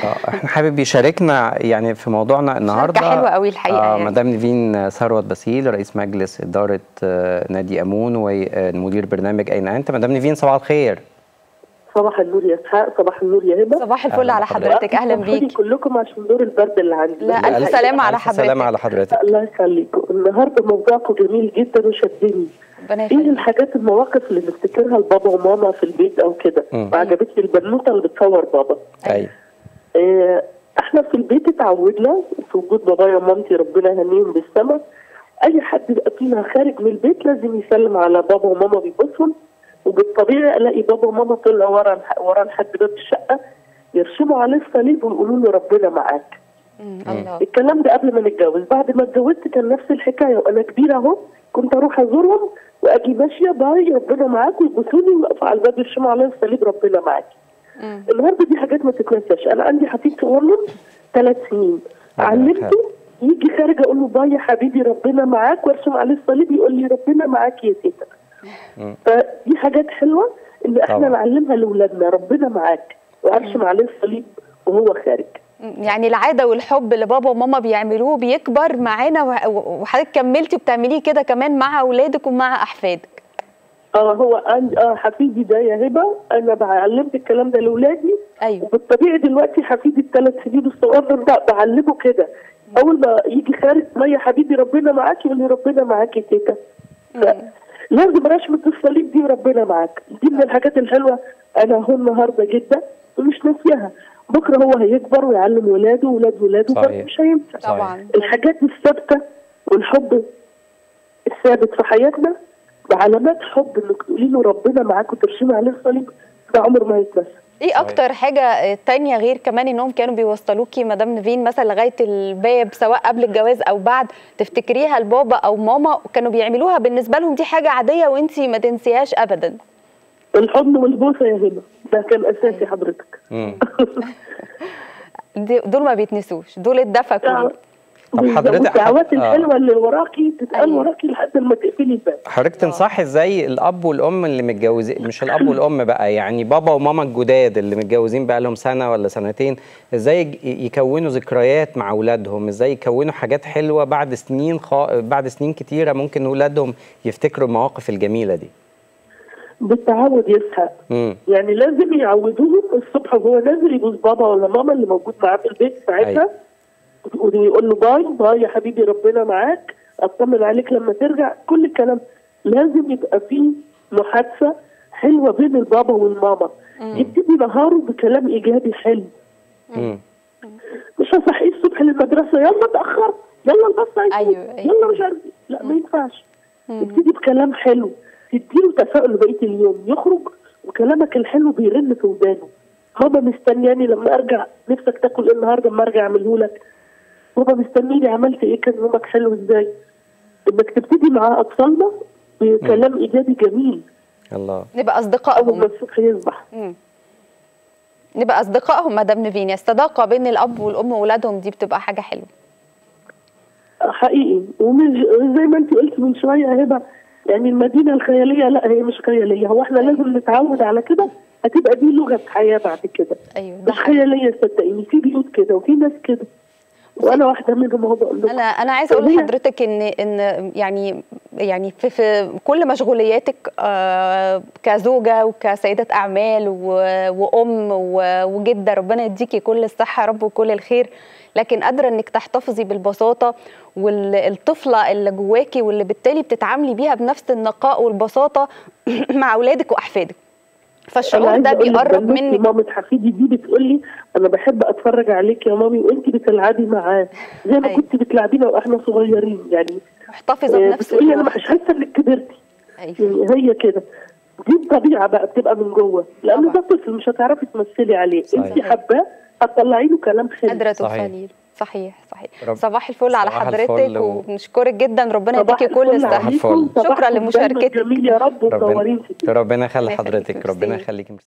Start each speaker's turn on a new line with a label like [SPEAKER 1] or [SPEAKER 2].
[SPEAKER 1] آه، احنا حابب يشاركنا يعني في موضوعنا النهارده
[SPEAKER 2] حلوة قوي الحقيقة
[SPEAKER 1] آه
[SPEAKER 2] يعني.
[SPEAKER 1] مدام نيفين ثروت باسيل رئيس مجلس اداره آه نادي امون ومدير برنامج اين انت مدام نيفين صباح الخير
[SPEAKER 3] صباح النور يا اسحاق صباح النور يا هبه
[SPEAKER 2] صباح الفل
[SPEAKER 1] أهلا
[SPEAKER 2] على
[SPEAKER 1] بحضرتك.
[SPEAKER 2] حضرتك اهلا
[SPEAKER 3] سامحوني
[SPEAKER 2] بيك
[SPEAKER 3] كلكم عشان دور البرد اللي عندي
[SPEAKER 2] لا، ألف
[SPEAKER 3] الحقيقة
[SPEAKER 2] سلامة على
[SPEAKER 1] ألف سلامة
[SPEAKER 2] حضرتك.
[SPEAKER 1] على حضرتك
[SPEAKER 3] الله يخليكم النهارده موضوعكم جميل جدا وشدني
[SPEAKER 2] ربنا
[SPEAKER 3] ايه
[SPEAKER 2] يخليك
[SPEAKER 3] الحاجات المواقف اللي نفتكرها لبابا وماما في البيت او كده
[SPEAKER 1] مم.
[SPEAKER 3] وعجبتني البنوته اللي بتصور بابا
[SPEAKER 1] ايوه
[SPEAKER 3] آه، احنا في البيت اتعودنا في وجود بابايا ومامتي ربنا يهنيهم بالسما اي حد يبقى فينا خارج من البيت لازم يسلم على بابا وماما بيبصهم وبالطبيعي الاقي بابا وماما طلعوا ورا الح- ورا لحد باب الشقه يرسموا عليه الصليب ويقولوا له ربنا معاك
[SPEAKER 2] مم، الله
[SPEAKER 3] الكلام ده قبل ما نتجوز بعد ما اتجوزت كان نفس الحكايه وانا كبيره اهو كنت اروح ازورهم واجي ماشيه باي ربنا معاك ويبوسوني ويقف على الباب يرسموا عليا الصليب ربنا معاك
[SPEAKER 2] مم.
[SPEAKER 3] النهارده دي حاجات ما تتنساش انا عندي حفيد صغنن ثلاث سنين
[SPEAKER 1] ربنا
[SPEAKER 3] علمته يجي خارج اقول له باي يا حبيبي ربنا معاك وارسم عليه الصليب يقول لي ربنا معاك يا تيتا
[SPEAKER 1] مم.
[SPEAKER 3] فدي حاجات حلوه ان احنا
[SPEAKER 1] طبعا.
[SPEAKER 3] نعلمها لاولادنا ربنا معاك وارسم عليه الصليب وهو خارج
[SPEAKER 2] يعني العاده والحب اللي بابا وماما بيعملوه بيكبر معانا وح- وحضرتك كملتي وبتعمليه كده كمان مع اولادك ومع احفادك
[SPEAKER 3] اه هو عندي اه حفيدي ده يا هبه انا بعلمت الكلام ده لاولادي
[SPEAKER 2] ايوه
[SPEAKER 3] وبالطبيعي دلوقتي حفيدي الثلاث سنين الصغير ده بعلمه كده اول ما يجي خارج ما يا حبيبي ربنا معاك يقول لي ربنا معاك يا تيتا لازم رشمة الصليب دي وربنا معاك دي من الحاجات الحلوة أنا هو النهاردة جدا ومش ناسيها بكرة هو هيكبر ويعلم ولاده وولاد ولاده
[SPEAKER 1] صحيح.
[SPEAKER 3] برضه مش هينسى
[SPEAKER 2] طبعا
[SPEAKER 3] الحاجات الثابتة والحب الثابت في حياتنا بعلامات حب انك تقولي له ربنا معاك وترسمي عليه الصليب ده عمر ما يتنسى
[SPEAKER 2] ايه اكتر حاجه تانية غير كمان انهم كانوا بيوصلوكي مدام نيفين مثلا لغايه الباب سواء قبل الجواز او بعد تفتكريها لبابا او ماما كانوا بيعملوها بالنسبه لهم دي حاجه عاديه وانتي ما تنسيهاش ابدا
[SPEAKER 3] الحضن والبوسة يا هبة ده كان أساسي حضرتك
[SPEAKER 1] مم.
[SPEAKER 2] دي- دول ما بيتنسوش دول الدفى كله
[SPEAKER 1] طب حضرتك-
[SPEAKER 3] الدعوات
[SPEAKER 1] آه.
[SPEAKER 3] الحلوة اللي وراكي تتقال
[SPEAKER 2] أيوة.
[SPEAKER 3] وراكي لحد ما تقفلي الباب
[SPEAKER 1] حضرتك تنصحي ازاي الاب والام اللي متجوزين مش الاب والام بقى يعني بابا وماما الجداد اللي متجوزين بقى لهم سنه ولا سنتين ازاي يج- يكونوا ذكريات مع اولادهم ازاي يكونوا حاجات حلوه بعد سنين خا... بعد سنين كتيره ممكن اولادهم يفتكروا المواقف الجميله دي
[SPEAKER 3] بالتعود يسحق
[SPEAKER 1] امم
[SPEAKER 3] يعني لازم يعودوهم الصبح وهو نازل يبوس بابا ولا ماما اللي موجود معاه في البيت ساعتها
[SPEAKER 1] أيوة.
[SPEAKER 3] ويقول له باي باي يا حبيبي ربنا معاك اطمن عليك لما ترجع كل الكلام لازم يبقى فيه محادثه حلوه بين البابا والماما يبتدي نهاره بكلام ايجابي حلو
[SPEAKER 1] امم
[SPEAKER 3] مش هصحيه الصبح للمدرسه يلا اتاخر يلا الباص هيفوت،
[SPEAKER 2] أيوة، أيوة.
[SPEAKER 3] يلا مش عارف إيه. لا ما ينفعش تبتدي بكلام حلو تديله تفاؤل بقيه اليوم يخرج وكلامك الحلو بيرن في ودانه ماما مستنياني لما ارجع نفسك تاكل ايه النهارده اما ارجع اعمله لك بابا مستنيني عملت ايه كان يومك حلو ازاي انك تبتدي مع اطفالنا بكلام ايجابي جميل
[SPEAKER 1] الله
[SPEAKER 2] نبقى
[SPEAKER 3] اول ما
[SPEAKER 2] اصدقائهم
[SPEAKER 3] الصبح يصبح
[SPEAKER 2] مم. نبقى اصدقائهم مدام نيفين الصداقه بين الاب والام واولادهم دي بتبقى حاجه حلوه
[SPEAKER 3] حقيقي ومش زي ما انت قلت من شويه يا هبه يعني المدينه الخياليه لا هي مش خياليه هو احنا لازم نتعود على كده هتبقى دي لغه حياه بعد كده
[SPEAKER 2] ايوه ده
[SPEAKER 3] مش
[SPEAKER 2] حقيقي.
[SPEAKER 3] خياليه صدقيني في بيوت كده وفي ناس كده وانا واحده منهم اهو بقول لكم
[SPEAKER 2] انا انا عايزه اقول
[SPEAKER 3] وهي-
[SPEAKER 2] لحضرتك ان ان يعني يعني في, في كل مشغولياتك آه، كزوجه وكسيده اعمال و- وام و- وجده ربنا يديكي كل الصحه يا رب وكل الخير لكن قادره انك تحتفظي بالبساطه والطفله اللي جواكي واللي بالتالي بتتعاملي بيها بنفس النقاء والبساطه مع اولادك واحفادك
[SPEAKER 3] أنا
[SPEAKER 2] فالشعور
[SPEAKER 3] عايزة
[SPEAKER 2] ده
[SPEAKER 3] أقول لك
[SPEAKER 2] بيقرب
[SPEAKER 3] بنوتي
[SPEAKER 2] منك
[SPEAKER 3] مامة حفيدي دي بتقول لي انا بحب اتفرج عليك يا مامي وانت بتلعبي معاه زي ما
[SPEAKER 2] أيوة.
[SPEAKER 3] كنت بتلعبينا واحنا صغيرين يعني
[SPEAKER 2] محتفظه
[SPEAKER 3] آه،
[SPEAKER 2] بنفس
[SPEAKER 3] بتقول لي انا
[SPEAKER 2] الروح.
[SPEAKER 3] مش حاسه انك كبرتي
[SPEAKER 2] أيوة.
[SPEAKER 3] يعني هي كده دي الطبيعه بقى بتبقى من جوه لان
[SPEAKER 2] طبعا.
[SPEAKER 3] ده طفل مش هتعرفي تمثلي عليه
[SPEAKER 1] صحيح.
[SPEAKER 3] انت حباه هتطلعي له كلام حلو
[SPEAKER 2] قادره
[SPEAKER 1] صحيح.
[SPEAKER 2] توصلي له. صحيح صحيح
[SPEAKER 1] رب-
[SPEAKER 2] صباح الفل على
[SPEAKER 1] صباح
[SPEAKER 2] حضرتك
[SPEAKER 1] الفل و-
[SPEAKER 2] وبنشكرك جدا ربنا
[SPEAKER 3] صباح
[SPEAKER 2] يديكي كل
[SPEAKER 3] الفل
[SPEAKER 2] الصحه
[SPEAKER 1] عليكم.
[SPEAKER 3] عليكم.
[SPEAKER 1] الفل.
[SPEAKER 3] صباحكم
[SPEAKER 2] شكراً
[SPEAKER 3] دايماً
[SPEAKER 2] لمشاركتك.
[SPEAKER 3] جميل يا رب
[SPEAKER 1] ربنا
[SPEAKER 3] ومنورين في
[SPEAKER 1] ربنا يخلي
[SPEAKER 2] الله يخليك.
[SPEAKER 1] حضرتك
[SPEAKER 2] ميرسي.
[SPEAKER 1] ربنا يخليك